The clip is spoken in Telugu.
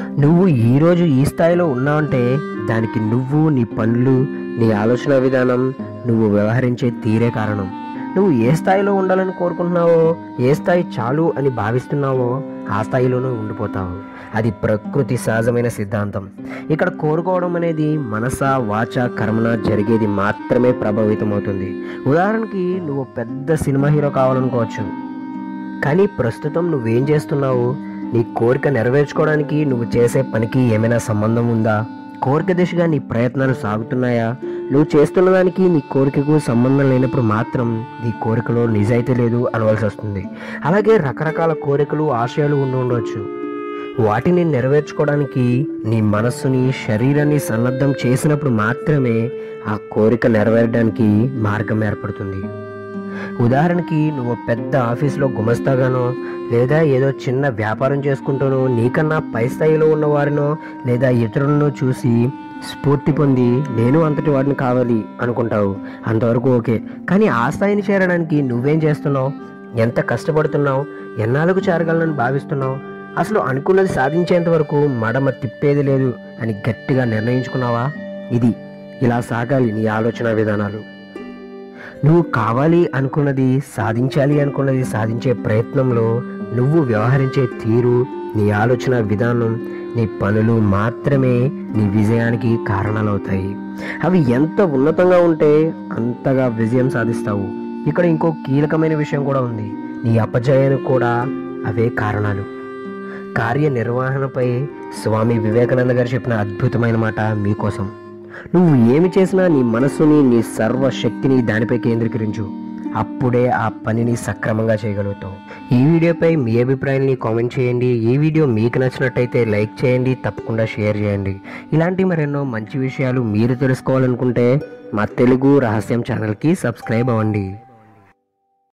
నువ్వు ఈరోజు ఈ స్థాయిలో ఉన్నావంటే దానికి నువ్వు నీ పనులు నీ ఆలోచన విధానం నువ్వు వ్యవహరించే తీరే కారణం నువ్వు ఏ స్థాయిలో ఉండాలని కోరుకుంటున్నావో ఏ స్థాయి చాలు అని భావిస్తున్నావో ఆ స్థాయిలోనే ఉండిపోతావు అది ప్రకృతి సహజమైన సిద్ధాంతం ఇక్కడ కోరుకోవడం అనేది మనస వాచ కర్మన జరిగేది మాత్రమే ప్రభావితం అవుతుంది ఉదాహరణకి నువ్వు పెద్ద సినిమా హీరో కావాలనుకోవచ్చు కానీ ప్రస్తుతం నువ్వేం చేస్తున్నావు నీ కోరిక నెరవేర్చుకోవడానికి నువ్వు చేసే పనికి ఏమైనా సంబంధం ఉందా కోరిక దిశగా నీ ప్రయత్నాలు సాగుతున్నాయా నువ్వు చేస్తున్న దానికి నీ కోరికకు సంబంధం లేనప్పుడు మాత్రం నీ కోరికలో నిజాయితీ లేదు అనవలసి వస్తుంది అలాగే రకరకాల కోరికలు ఆశయాలు ఉండి ఉండవచ్చు వాటిని నెరవేర్చుకోవడానికి నీ మనస్సుని శరీరాన్ని సన్నద్ధం చేసినప్పుడు మాత్రమే ఆ కోరిక నెరవేరడానికి మార్గం ఏర్పడుతుంది ఉదాహరణకి నువ్వు పెద్ద ఆఫీస్లో గుమస్తాగానో లేదా ఏదో చిన్న వ్యాపారం చేసుకుంటూనో నీకన్నా పై స్థాయిలో ఉన్న వారినో లేదా ఇతరులను చూసి స్ఫూర్తి పొంది నేను అంతటి వాడిని కావాలి అనుకుంటావు అంతవరకు ఓకే కానీ ఆ స్థాయిని చేరడానికి నువ్వేం చేస్తున్నావు ఎంత కష్టపడుతున్నావు ఎన్నాళ్ళకు చేరగలనని భావిస్తున్నావు అసలు అనుకున్నది సాధించేంత వరకు మడమ తిప్పేది లేదు అని గట్టిగా నిర్ణయించుకున్నావా ఇది ఇలా సాగాలి నీ ఆలోచన విధానాలు నువ్వు కావాలి అనుకున్నది సాధించాలి అనుకున్నది సాధించే ప్రయత్నంలో నువ్వు వ్యవహరించే తీరు నీ ఆలోచన విధానం నీ పనులు మాత్రమే నీ విజయానికి కారణాలవుతాయి అవి ఎంత ఉన్నతంగా ఉంటే అంతగా విజయం సాధిస్తావు ఇక్కడ ఇంకో కీలకమైన విషయం కూడా ఉంది నీ అపజయానికి కూడా అవే కారణాలు కార్యనిర్వహణపై స్వామి వివేకానంద గారు చెప్పిన అద్భుతమైన మాట మీకోసం నువ్వు ఏమి చేసినా నీ మనస్సుని నీ సర్వశక్తిని దానిపై కేంద్రీకరించు అప్పుడే ఆ పనిని సక్రమంగా చేయగలుగుతావు ఈ వీడియోపై మీ అభిప్రాయాన్ని కామెంట్ చేయండి ఈ వీడియో మీకు నచ్చినట్టయితే లైక్ చేయండి తప్పకుండా షేర్ చేయండి ఇలాంటి మరెన్నో మంచి విషయాలు మీరు తెలుసుకోవాలనుకుంటే మా తెలుగు రహస్యం ఛానల్కి సబ్స్క్రైబ్ అవ్వండి